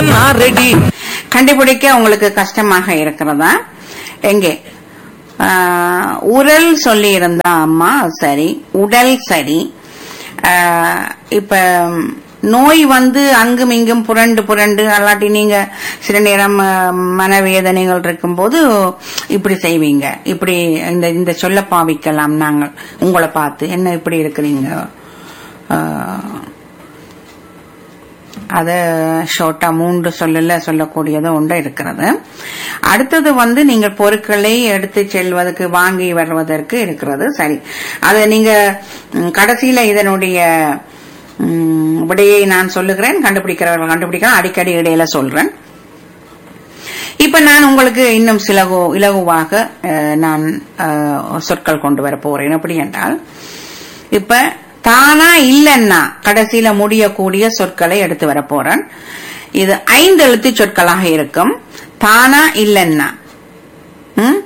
நான் ரெடி கண்டுபிடிக்க உங்களுக்கு கஷ்டமாக இருக்கிறதா எங்கே ஆஹ், உரல் சொல்லி இருந்தா அம்மா சரி உடல் சரி ஆஹ், இப்ப நோய் வந்து அங்கும் இங்கும் புரண்டு புரண்டு அல்லாட்டி நீங்க சில நேரம் ஆஹ், மனவேதனைகள் இருக்கும்போது இப்படி செய்வீங்க இப்படி இந்த இந்த சொல்ல பாவிக்கலாம் நாங்கள் உங்களை பார்த்து என்ன இப்படி இருக்கிறீங்க ஆஹ், அத ஷோர்ட்டா மூன்று சொல்லல சொல்லக்கூடியது ஒன்று இருக்கிறது அடுத்தது வந்து நீங்கள் பொருட்களை எடுத்து செல்வதற்கு வாங்கி வருவதற்கு இருக்கிறது சரி அது நீங்க ம், கடைசியில இதனுடைய ம், விடையை நான் சொல்லுகிறேன் கண்டுபிடிக்கிறவர்கள் கண்டுபிடிக்கிறேன் அடிக்கடி இடையில சொல்றேன் இப்ப நான் உங்களுக்கு இன்னும் சிலகு இலகுவாக அஹ், நான் அஹ், சொற்கள் கொண்டு வர போறேன் எப்படி என்றால் இப்ப தானா இல்லைன்னா கடைசியில முடியக்கூடிய சொற்களை எடுத்து வர போறேன் இது ஐந்து எழுத்து சொற்களாக இருக்கும் தானா இல்லைன்னா ம்?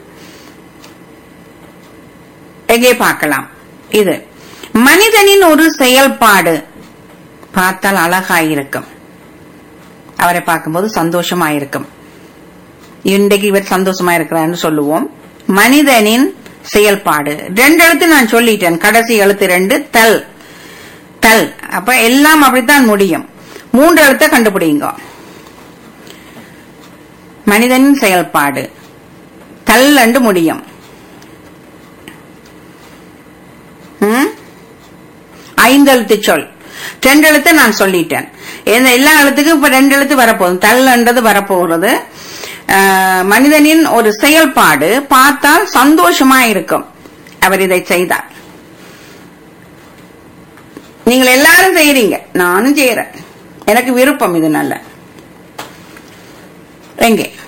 எங்கே பார்க்கலாம் இது மனிதனின் ஒரு செயல்பாடு பார்த்தால் அழகாயிருக்கும் அவரை பார்க்கும்போது சந்தோஷமாயிருக்கும் இன்றைக்கு இவர் சந்தோஷமா இருக்கிறார்னு சொல்லுவோம் மனிதனின் செயல்பாடு ரெண்டு எழுத்து நான் சொல்லிட்டேன் கடைசி எழுத்து ரெண்டு தல் தல் அப்ப எல்லாம் அப்படித்தான் முடியும் மூன்று எழுத்தை கண்டுபிடிங்க மனிதனின் செயல்பாடு தல் என்று முடியும் ம்? ஐந்து எழுத்து சொல் ரெண்டு எழுத்து நான் சொல்லிட்டேன் இந்த எல்லா எழுத்துக்கும் இப்ப ரெண்டு எழுத்து வரப்போகுது தல்ன்றது வரப்போகிறது ஆஹ், மனிதனின் ஒரு செயல்பாடு பார்த்தால் சந்தோஷமா இருக்கும் அவர் இதை செய்தார் நீங்கள் எல்லாரும் செய்யறீங்க நானும் செய்யறேன் எனக்கு விருப்பம் இது நல்ல எங்கே